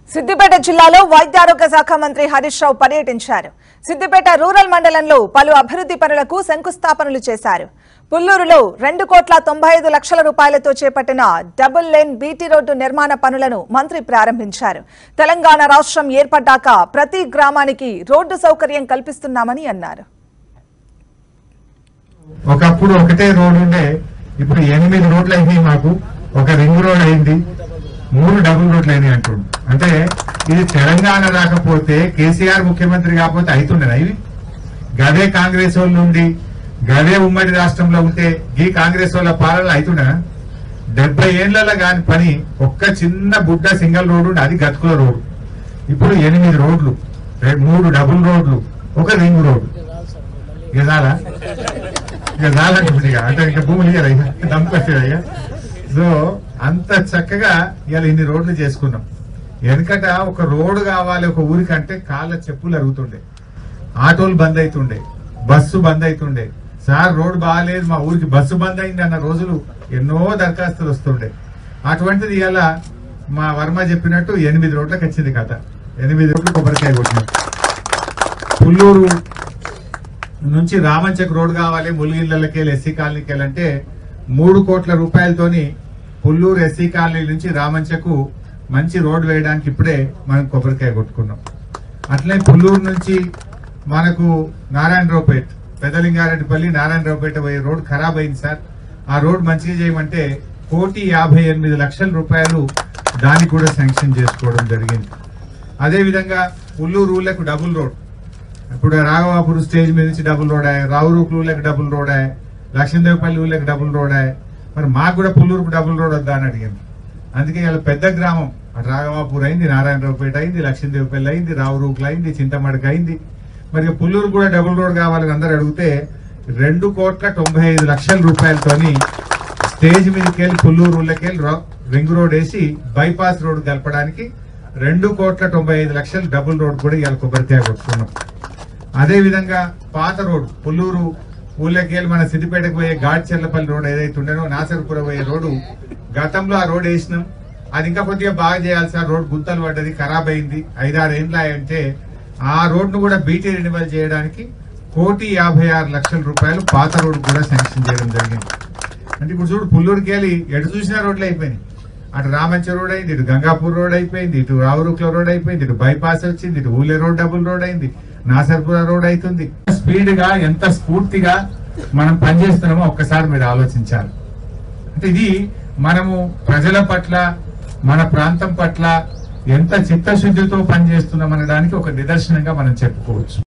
సిద్దిపేట జిల్లాలో వైద్యారోగ్య శాఖ మంత్రి హరీష్ రావు పర్యటించారు సిద్దిపేట రూరల్ మండలంలో పలు అభివృద్ధి పనులకు శంకుస్థాపనలు చేశారు పుల్లూరులో రెండు కోట్ల తొంభై ఐదు లక్షల రూపాయలతో చేపట్టిన డబుల్ లేన్ బీటీ రోడ్డు నిర్మాణ పనులను మంత్రి ప్రారంభించారు తెలంగాణ రాష్ట్రం ఏర్పడ్డాక ప్రతి గ్రామానికి రోడ్డు సౌకర్యం కల్పిస్తున్నామని అన్నారు ఒకప్పుడు ఒకటే రోడ్ ఉండే ఇప్పుడు ఎనిమిది రోడ్లు అయినాయి మాకు ఒక రింగ్ రోడ్ అయింది మూడు డబుల్ రోడ్లు అయినాయి అంటుండు అంటే ఇది తెలంగాణ రాకపోతే కేసీఆర్ ముఖ్యమంత్రి కాకపోతే అవుతుండేనా ఇవి గదే కాంగ్రెస్ వాళ్ళు ఉండి గదే ఉమ్మడి రాష్ట్రంలో ఉంటే ఈ కాంగ్రెస్ వాళ్ళ పాలన అవుతుండేనా డెబ్బై ఏళ్లలో కాని పని ఒక్క చిన్న బుడ్డ సింగల్ రోడ్డు ఉండే అది గతుకుల రోడ్డు ఇప్పుడు ఎనిమిది రోడ్లు రె- మూడు డబుల్ రోడ్లు ఒక రింగ్ రోడ్డు ఇక చాలా ఇక చాలంటుంది ఇక అంటే ఇంకా భూములు ఇయ్యరయ్యా దంపతిరయ్యా సో అంత చక్కగా ఇవాళ ఇన్ని రోడ్లు చేసుకున్నాం వెనకట ఒక రోడ్డు కావాలి ఒక ఊరికంటే కాళ్ళ చెప్పులు అరుగుతుండే ఆటోలు బంద్ అవుతుండే బస్సు బంద్ అవుతుండే సార్ రోడ్డు బాగాలేదు మా ఊరికి బస్సు బంద్ అయింది అన్న రోజులు ఎన్నో దరఖాస్తులు వస్తుండే అటువంటిది ఇలా మా వర్మ చెప్పినట్టు ఎనిమిది రోడ్లకు వచ్చింది కథ ఎనిమిది రోడ్లు కొబ్బరికాయ కొట్టినాం పుల్లూరు నుంచి రామంచక్ రోడ్ కావాలి ములిగిళ్ళకి వెళ్ళి ఎస్సీ కాలనీకి వెళ్ళంటే మూడు కోట్ల రూపాయలతోని పుల్లూరు ఎస్సీ కాలనీ నుంచి రామంచకు మంచి రోడ్ వేయడానికి ఇప్పుడే మనం కొబ్బరికాయ కొట్టుకున్నాం అట్లే పుల్లూరు నుంచి మనకు నారాయణరావుపేట పెదలింగారెడ్డిపల్లి నారాయణరావుపేట పోయే రోడ్ ఖరాబ్ అయింది సార్ ఆ రోడ్ మంచిగా చేయమంటే కోటి యాభై ఎనిమిది లక్షల రూపాయలు దానికి కూడా శాంక్షన్ చేసుకోవడం జరిగింది అదే విధంగా పుల్లూరు ఊళ్ళకు డబుల్ రోడ్ ఇప్పుడు రాఘవాపురం స్టేజ్ మీద నుంచి డబుల్ రోడ్ అయ్యాయి రావురూకు ఊళ్ళకి డబుల్ రోడ్ అయ్యాయి లక్ష్మీదేవిపల్లి ఊళ్ళకి డబుల్ రోడ్ అయ్యాయి మరి మాకు కూడా పుల్లూరుకు డబుల్ రోడ్ వద్దా అని అడిగింది అందుకే ఇలా పెద్ద గ్రామం అటు రాఘవాపూర్ అయింది నారాయణరావుపేట అయింది లక్ష్మీదేవిపల్లి అయింది రావురూకులు అయింది చింతమడక అయింది మరి ఇక పుల్లూరు కూడా డబుల్ రోడ్ కావాలని అందరూ అడిగితే రెండు కోట్ల తొంభై ఐదు లక్షల రూపాయలతోని స్టేజ్ మీదకి వెళ్ళి పుల్లూరు ఊళ్ళకి వెళ్ళి రా- రింగ్ రోడ్ వేసి బైపాస్ రోడ్ కలపడానికి రెండు కోట్ల తొంభై ఐదు లక్షల డబుల్ రోడ్ కూడా ఇవాళ కొబ్బరికాయ కొట్టుకున్నాం అదే విధంగా పాత రోడ్ పుల్లూరు ఊళ్ళకి వెళ్ళి మన సిద్దిపేటకు పోయే గాడ్చెర్లపల్లి రోడ్ ఏదైతే ఉండేనో నాసర్పుర పోయే రోడ్డు గతంలో ఆ రోడ్ వేసినాం అది ఇంకా కొద్దిగా బాగా చేయాలి సార్ రోడ్ గుంతలు పడ్డది ఖరాబ్ అయింది ఐదారు ఏండ్ల అంటే ఆ రోడ్ను కూడా బీటీ రెన్యువల్ చేయడానికి కోటి యాభై ఆరు లక్షల రూపాయలు పాత రోడ్ కూడా శాంక్షన్ చేయడం జరిగింది అంటే ఇప్పుడు చూడు పుల్లూరుకి వెళ్ళి ఎటు చూసినా రోడ్లు అయిపోయినాయి అటు రామంచ రోడ్ అయింది ఇటు గంగాపూర్ రోడ్ అయిపోయింది ఇటు రావురుక్ల రోడ్ అయిపోయింది ఇటు బైపాస్ వచ్చింది ఇటు ఊలే రోడ్ డబుల్ రోడ్ అయింది నాసర్పుర రోడ్ అవుతుంది స్పీడ్ గా ఎంత స్ఫూర్తిగా మనం పనిచేస్తున్నామో ఒక్కసారి మీరు ఆలోచించాలి అంటే ఇది మనము ప్రజల పట్ల మన ప్రాంతం పట్ల ఎంత చిత్తశుద్ధితో పనిచేస్తున్నాం అనడానికి ఒక నిదర్శనంగా మనం చెప్పుకోవచ్చు